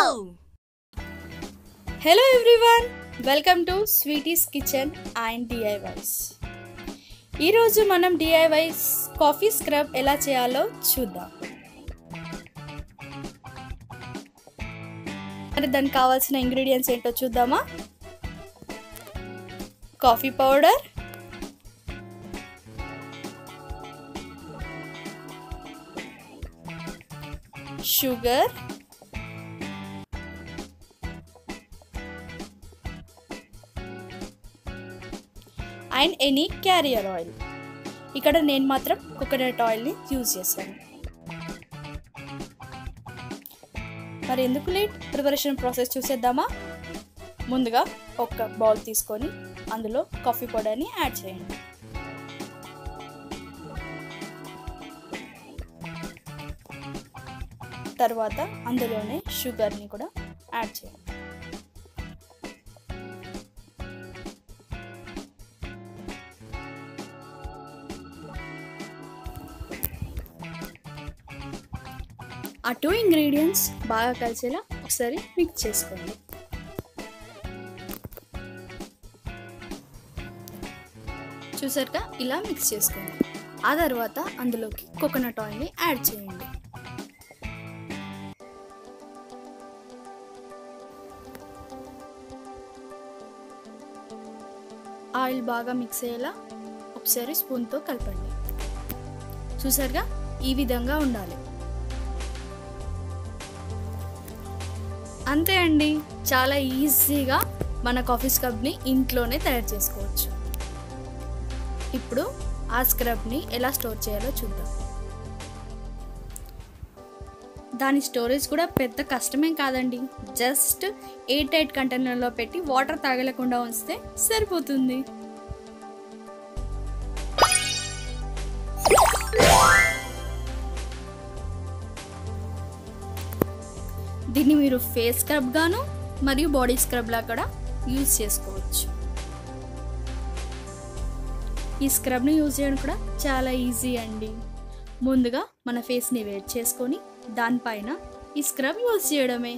hello everyone welcome to Sweety's kitchen and DIYs ఈరోజు మనం DIYs coffee scrub ఎలా చేయాలో చూద్దాం మరి దానికి కావాల్సిన ఇంగ్రీడియంట్స్ ఏంటో చూద్దామా coffee powder sugar and any carrier oil ఇక్కడ నేను మాత్రం కోకోనట్ ఆయిల్ని యూజ్ చేశాను మరి ఎందుకు లేట్ ప్రిపరేషన్ ప్రాసెస్ చూసేద్దామా ముందుగా ఒక బౌల్ తీసుకొని అందులో కాఫీ పౌడర్ని యాడ్ చేయండి తర్వాత అందులోనే షుగర్ని కూడా యాడ్ చేయండి ఆ టూ ఇంగ్రీడియంట్స్ బాగా కలిసేలా ఒకసారి మిక్స్ చేసుకోండి చూసారుగా ఇలా మిక్స్ చేసుకోండి ఆ తర్వాత అందులోకి కోకోనట్ ఆయిల్ని యాడ్ చేయండి ఆయిల్ బాగా మిక్స్ అయ్యేలా ఒకసారి స్పూన్తో కలపండి చూసారుగా ఈ విధంగా ఉండాలి అంతే అండి చాలా ఈజీగా మన కాఫీ స్క్రబ్ని ఇంట్లోనే తయారు చేసుకోవచ్చు ఇప్పుడు ఆ స్క్రబ్ని ఎలా స్టోర్ చేయాలో చూద్దాం దాని స్టోరేజ్ కూడా పెద్ద కష్టమేం కాదండి జస్ట్ ఎయిట్ ఎయిట్ కంటైనర్లో పెట్టి వాటర్ తాగలేకుండా ఉంచితే సరిపోతుంది దీన్ని మీరు ఫేస్ స్క్రబ్ గాను మరియు బాడీ స్క్రబ్ లా కూడా యూజ్ చేసుకోవచ్చు ఈ స్క్రబ్ని యూజ్ చేయడం కూడా చాలా ఈజీ అండి ముందుగా మన ఫేస్ని వేట్ చేసుకొని దానిపైన ఈ స్క్రబ్ యూజ్ చేయడమే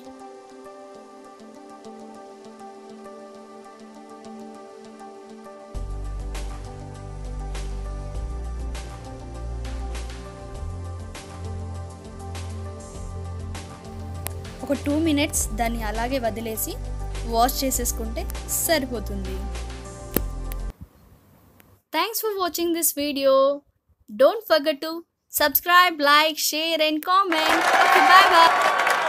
ఒక టూ మినిట్స్ దాన్ని అలాగే వదిలేసి వాష్ చేసేసుకుంటే సరిపోతుంది thanks for watching this video don't forget to subscribe like share and comment bye bye